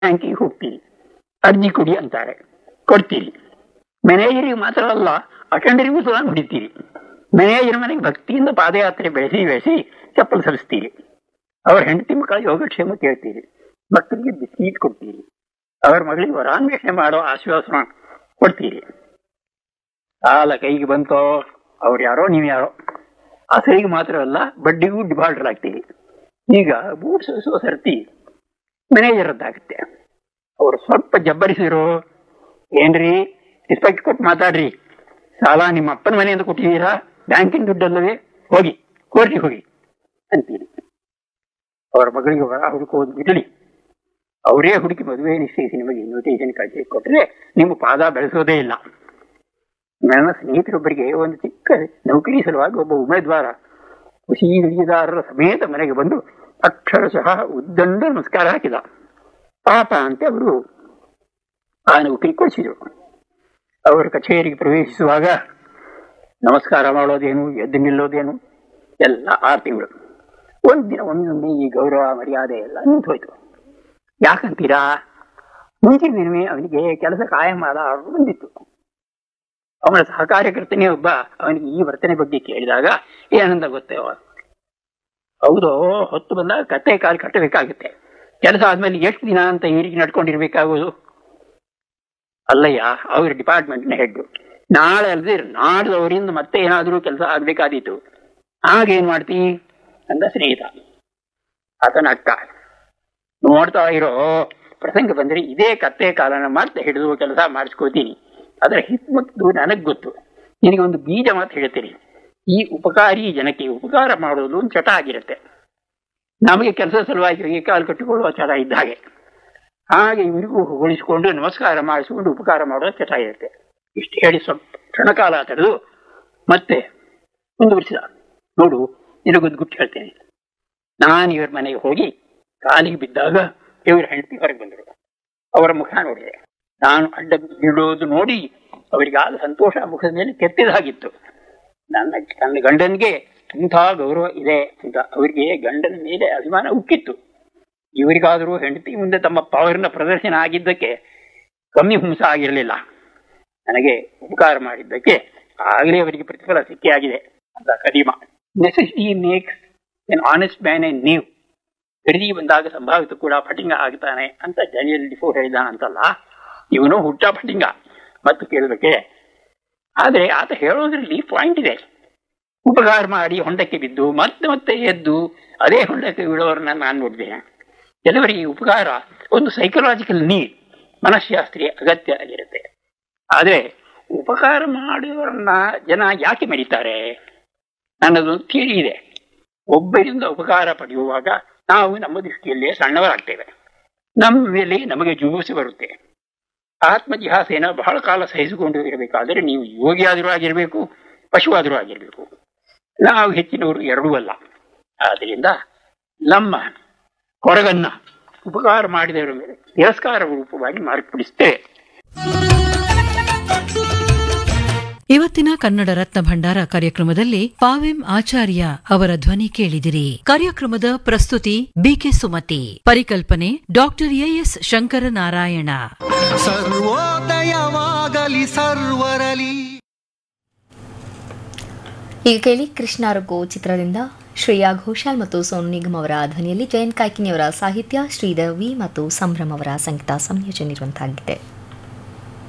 ಬ್ಯಾಂಕಿಗೆ ಹೋಗ್ತೀರಿ ಅರ್ಜಿ ಕೊಡಿ ಅಂತಾರೆ ಕೊಡ್ತೀರಿ ಮ್ಯಾನೇಜರಿಗೆ ಮಾತ್ರ ಅಲ್ಲ ಅಟೆಂಡರಿಗೂ ಸಹ ಹೊಡಿತೀರಿ ಮ್ಯಾನೇಜರ್ ಮನೆಗೆ ಭಕ್ತಿಯಿಂದ ಪಾದಯಾತ್ರೆ ಬೆಳೆಸಿ ಬೆಳೆಸಿ ಚಪ್ಪಲ್ ಸಲ್ಲಿಸ್ತೀರಿ ಅವ್ರ ಹೆಂಡತಿ ಮಕ್ಕಳ ಯೋಗಕ್ಷೇಮ ಕೇಳ್ತೀರಿ ಮಕ್ಕಳಿಗೆ ಬಿಸ್ಕೀಟ್ ಕೊಡ್ತೀರಿ ಅವ್ರ ಮಗಳಿಗೆ ವರಾನ್ವೇಷಣೆ ಮಾಡೋ ಆಶ್ವಾಸನ ಕೊಡ್ತೀರಿ ಸಾಲ ಕೈಗೆ ಬಂತೋ ಅವ್ರು ಯಾರೋ ನೀವು ಯಾರೋ ಅಸಲಿಗೆ ಮಾತ್ರ ಅಲ್ಲ ಬಡ್ಡಿಗೂ ಡಿಫಾಲ್ಟರ್ ಆಗ್ತೀರಿ ಈಗ ಬೂಟ್ ಸರಿಸುವ ಸರ್ತಿ ಮ್ಯಾನೇಜರ್ದಾಗುತ್ತೆ ಅವ್ರು ಸ್ವಲ್ಪ ಜಬ್ಬರಿಸಿದ್ರು ಏನ್ರಿ ರಿಸ್ಪೆಕ್ಟ್ ಕೊಟ್ಟು ಮಾತಾಡ್ರಿ ಸಾಲ ನಿಮ್ಮ ಅಪ್ಪನ ಮನೆಯಿಂದ ಕೊಟ್ಟಿದ್ದೀರಾ ಬ್ಯಾಂಕಿನ ದುಡ್ಡಲ್ಲವೇ ಹೋಗಿ ಕೋರ್ಟಿಗೆ ಹೋಗಿ ಅಂತೀರಿ ಅವ್ರ ಮಗಳಿಗೆ ಹೊರ ಹುಡುಕೋದು ಬಿಡಲಿ ಅವರೇ ಹುಡುಕಿ ಮದುವೆ ನಿಶ್ಚಯಿಸಿ ನಿಮಗೆ ಇನ್ವಿಟೇಷನ್ ಕಳಿಸಿ ಕೊಟ್ಟರೆ ನಿಮ್ಮ ಪಾದ ಬೆಳೆಸೋದೇ ಇಲ್ಲ ನನ್ನ ಸ್ನೇಹಿತರೊಬ್ಬರಿಗೆ ಒಂದು ಚಿಕ್ಕ ನೌಕರಿ ಸಲುವಾಗಿ ಒಬ್ಬ ಉಮೇದ್ವಾರ ಖುಷಿ ಹಿಡಿದಾರರ ಸಮೇತ ಮನೆಗೆ ಬಂದು ಅಕ್ಷರಶಃ ಉದ್ದಂಡ ನಮಸ್ಕಾರ ಹಾಕಿದ ಪಾಪ ಅಂತ ಅವರು ಆ ನೌಕರಿ ಕೊಡಿಸಿದರು ಅವರು ಕಚೇರಿಗೆ ಪ್ರವೇಶಿಸುವಾಗ ನಮಸ್ಕಾರ ಮಾಡೋದೇನು ಎದ್ದು ನಿಲ್ಲೋದೇನು ಎಲ್ಲ ಆರು ತಿಂಗಳು ಒಂದು ದಿನ ಒಮ್ಮೊಮ್ಮೆ ಈ ಗೌರವ ಮರ್ಯಾದೆ ಎಲ್ಲ ನಿಂತು ಹೋಯ್ತು ಯಾಕಂತೀರಾ ಮುಂಚಿನ ದಿನವೇ ಅವನಿಗೆ ಕೆಲಸ ಕಾಯಮಾದ ಆರ್ಡರ್ ಬಂದಿತ್ತು ಅವನ ಸಹಕಾರ್ಯಕರ್ತನೇ ಒಬ್ಬ ಅವನಿಗೆ ಈ ವರ್ತನೆ ಬಗ್ಗೆ ಕೇಳಿದಾಗ ಏನಂದ ಗೊತ್ತೇ ಹೌದು ಹೊತ್ತು ಬಂದಾಗ ಕತ್ತೆ ಕಾಲು ಕಟ್ಟಬೇಕಾಗುತ್ತೆ ಕೆಲಸ ಆದ್ಮೇಲೆ ಎಷ್ಟು ದಿನ ಅಂತ ಹೀರಿಗೆ ನಡ್ಕೊಂಡಿರ್ಬೇಕಾಗೋದು ಅಲ್ಲಯ್ಯ ಅವ್ರ ಡಿಪಾರ್ಟ್ಮೆಂಟ್ನ ಹೆಡ್ ನಾಳೆ ಅಲ್ಲದೆ ನಾಡ್ದವರಿಂದ ಮತ್ತೆ ಏನಾದರೂ ಕೆಲಸ ಆಗ್ಬೇಕಾದೀತು ಆಗೇನ್ ಮಾಡ್ತಿ ಅಂದ ಸ್ನೇಹಿತ ಆತನ ಅಕ್ಕ ನೋಡ್ತಾ ಇರೋ ಪ್ರಸಂಗ ಬಂದ್ರೆ ಇದೇ ಕತ್ತೆ ಕಾಲನ ಮತ್ತೆ ಹಿಡಿದು ಕೆಲಸ ಮಾಡಿಸ್ಕೋತೀನಿ ಅದರ ಹಿತ್ಮತ್ತು ನನಗ್ ಗೊತ್ತು ನಿನಗೆ ಒಂದು ಬೀಜ ಮಾತು ಹೇಳ್ತೀನಿ ಈ ಉಪಕಾರಿ ಜನಕ್ಕೆ ಉಪಕಾರ ಮಾಡೋದು ಒಂದು ಚಟ ಆಗಿರುತ್ತೆ ನಮಗೆ ಕೆಲಸ ಸಲುವಾಗಿ ಕೈ ಕಾಲು ಕಟ್ಟಿಕೊಳ್ಳುವ ಚಟ ಇದ್ದ ಹಾಗೆ ಹಾಗೆ ಇವರಿಗೂ ಹೋಲಿಸಿಕೊಂಡು ನಮಸ್ಕಾರ ಮಾಡಿಸಿಕೊಂಡು ಉಪಕಾರ ಮಾಡೋ ಚಟ ಇರುತ್ತೆ ಇಷ್ಟು ಹೇಳಿ ಸ್ವಲ್ಪ ಕ್ಷಣಕಾಲ ತಡೆದು ಮತ್ತೆ ಮುಂದುವರಿಸಿದ ನೋಡು ನಿನಗೊಂದು ಗುಟ್ಟು ಹೇಳ್ತೇನೆ ನಾನು ಇವ್ರ ಮನೆಗೆ ಹೋಗಿ ಕಾಲಿಗೆ ಬಿದ್ದಾಗ ಇವ್ರ ಹೆಂಡತಿ ಹೊರಗೆ ಬಂದರು ಅವರ ಮುಖ ನೋಡಿದೆ ನಾನು ಅಡ್ಡ ಬಿಡೋದು ನೋಡಿ ಅವರಿಗಾದ ಸಂತೋಷ ಮುಖದ ಮೇಲೆ ಕೆತ್ತಿದಾಗಿತ್ತು ನನ್ನ ನನ್ನ ಗಂಡನಿಗೆ ಇಂಥ ಗೌರವ ಇದೆ ಅಂತ ಅವರಿಗೆ ಗಂಡನ ಮೇಲೆ ಅಭಿಮಾನ ಉಕ್ಕಿತ್ತು ಇವರಿಗಾದರೂ ಹೆಂಡತಿ ಮುಂದೆ ತಮ್ಮ ಪವರ್ನ ಪ್ರದರ್ಶನ ಆಗಿದ್ದಕ್ಕೆ ಕಮ್ಮಿ ಹುಂಸ ಆಗಿರಲಿಲ್ಲ ನನಗೆ ಉಪಕಾರ ಮಾಡಿದ್ದಕ್ಕೆ ಆಗಲೇ ಅವರಿಗೆ ಪ್ರತಿಫಲ ಸಿಕ್ಕೇ ಆಗಿದೆ ಅಂತ ಕದೀಮ necessity makes an honest man ಎನ್ ನೀವು ಖರೀದಿ ಬಂದಾಗ ಸಂಭಾವಿತ ಕೂಡ ಫಟಿಂಗ ಆಗ್ತಾನೆ ಅಂತ ಡೇನಿಯಲ್ ಡಿಫೋ ಹೇಳಿದಾನಂತಲ್ಲ ಇವನು ಹುಟ್ಟ ಫಟಿಂಗ ಮತ್ತು ಕೇಳಬೇಕೆ ಆದರೆ ಆತ ಹೇಳೋದ್ರಲ್ಲಿ ಪಾಯಿಂಟ್ ಇದೆ ಉಪಕಾರ ಮಾಡಿ ಹೊಂಡಕ್ಕೆ ಬಿದ್ದು ಮತ್ತೆ ಮತ್ತೆ ಎದ್ದು ಅದೇ ಹೊಂಡಕ್ಕೆ ಬಿಡೋರನ್ನ ನಾನು ನೋಡಿದ್ದೇನೆ ಕೆಲವರಿಗೆ ಉಪಕಾರ ಒಂದು ಸೈಕಲಾಜಿಕಲ್ ನೀಡ್ ಮನಃಶಾಸ್ತ್ರೀಯ ಅಗತ್ಯ ಆಗಿರುತ್ತೆ ಆದರೆ ಉಪಕಾರ ಮಾಡುವವರನ್ನ ಜನ ಯಾಕೆ ಮೆರೀತಾರೆ ನನ್ನದೊಂದು ಥಿಯರಿ ಇದೆ ಒಬ್ಬರಿಂದ ಉಪಕಾರ ಪಡೆಯುವಾಗ ನಾವು ನಮ್ಮ ದೃಷ್ಟಿಯಲ್ಲೇ ಸಣ್ಣವರಾಗ್ತೇವೆ ನಮ್ಮ ಮೇಲೆ ನಮಗೆ ಜುಗುಪ್ಸೆ ಬರುತ್ತೆ ಆತ್ಮಜಿಹಾಸೆನ ಬಹಳ ಕಾಲ ಸಹಿಸಿಕೊಂಡು ಇರಬೇಕಾದರೆ ನೀವು ಯೋಗಿಯಾದರೂ ಆಗಿರಬೇಕು ಪಶುವಾದರೂ ಆಗಿರಬೇಕು ನಾವು ಹೆಚ್ಚಿನವರು ಎರಡೂ ಅಲ್ಲ ಆದ್ದರಿಂದ ನಮ್ಮ ಹೊರಗನ್ನ ಉಪಕಾರ ಮಾಡಿದವರ ಮೇಲೆ ತಿರಸ್ಕಾರ ರೂಪವಾಗಿ ಮಾರ್ಪಡಿಸ್ತೇವೆ ಇವತ್ತಿನ ಕನ್ನಡ ರತ್ನ ಭಂಡಾರ ಕಾರ್ಯಕ್ರಮದಲ್ಲಿ ಪಾವೆಂ ಆಚಾರ್ಯ ಅವರ ಧ್ವನಿ ಕೇಳಿದಿರಿ ಕಾರ್ಯಕ್ರಮದ ಪ್ರಸ್ತುತಿ ಬಿಕೆ ಸುಮತಿ ಪರಿಕಲ್ಪನೆ ಡಾಕ್ಟರ್ ಎಎಸ್ ಶಂಕರನಾರಾಯಣ ಸರ್ವೋದಯವಾಗಲಿ ಸರ್ವರಲಿ ಈಗ ಕೇಳಿ ಕೃಷ್ಣಾರಗೋ ಚಿತ್ರದಿಂದ ಶ್ರೇಯಾ ಘೋಷಾಲ್ ಮತ್ತು ಸೋನು ನಿಗಮ್ ಅವರ ಧ್ವನಿಯಲ್ಲಿ ಜಯಂತ್ ಕಾಯ್ಕಿನಿಯವರ ಸಾಹಿತ್ಯ ಶ್ರೀಧರ್ ವಿ ಮತ್ತು ಸಂಭ್ರಮ್ ಅವರ ಸಂಗೀತ ಸಂಯೋಜನೆ ಇರುವಂತಾಗಿದೆ